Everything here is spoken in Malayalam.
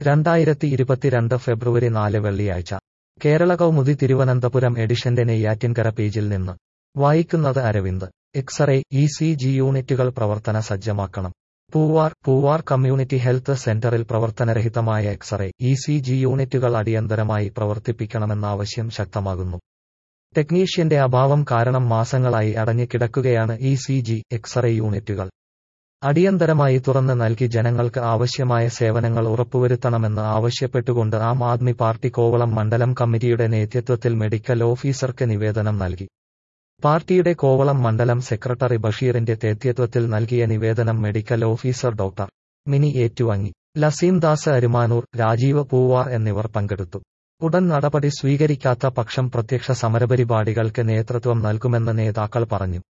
രണ്ടായിരത്തി ഇരുപത്തിരണ്ട് ഫെബ്രുവരി നാല് വെള്ളിയാഴ്ച കേരള കൗമുദി തിരുവനന്തപുരം എഡിഷന്റെ നെയ്യാറ്റിൻകര പേജിൽ നിന്ന് വായിക്കുന്നത് Aravind x ray E C G യൂണിറ്റുകൾ പ്രവർത്തന സജ്ജമാക്കണം പൂവാർ പൂവാർ കമ്മ്യൂണിറ്റി ഹെൽത്ത് സെന്ററിൽ പ്രവർത്തനരഹിതമായ എക്സ്റേ ഇ സി ജി യൂണിറ്റുകൾ അടിയന്തരമായി പ്രവർത്തിപ്പിക്കണമെന്ന ആവശ്യം ശക്തമാകുന്നു ടെക്നീഷ്യന്റെ അഭാവം കാരണം മാസങ്ങളായി അടഞ്ഞുകിടക്കുകയാണ് ഇ സി ജി എക്സ്റേ യൂണിറ്റുകൾ അടിയന്തരമായി തുറന്ന് നൽകി ജനങ്ങൾക്ക് ആവശ്യമായ സേവനങ്ങൾ ഉറപ്പുവരുത്തണമെന്ന് ആവശ്യപ്പെട്ടുകൊണ്ട് ആം ആദ്മി പാർട്ടി കോവളം മണ്ഡലം കമ്മിറ്റിയുടെ നേതൃത്വത്തിൽ മെഡിക്കൽ ഓഫീസർക്ക് നിവേദനം നൽകി പാർട്ടിയുടെ കോവളം മണ്ഡലം സെക്രട്ടറി ബഷീറിന്റെ നേതൃത്വത്തിൽ നൽകിയ നിവേദനം മെഡിക്കൽ ഓഫീസർ ഡോക്ടർ മിനി ഏറ്റുവാങ്ങി ലസീം ദാസ് അരുമാനൂർ രാജീവ് പൂവാർ എന്നിവർ പങ്കെടുത്തു ഉടൻ നടപടി സ്വീകരിക്കാത്ത പക്ഷം പ്രത്യക്ഷ സമരപരിപാടികൾക്ക് നേതൃത്വം നൽകുമെന്ന് നേതാക്കൾ പറഞ്ഞു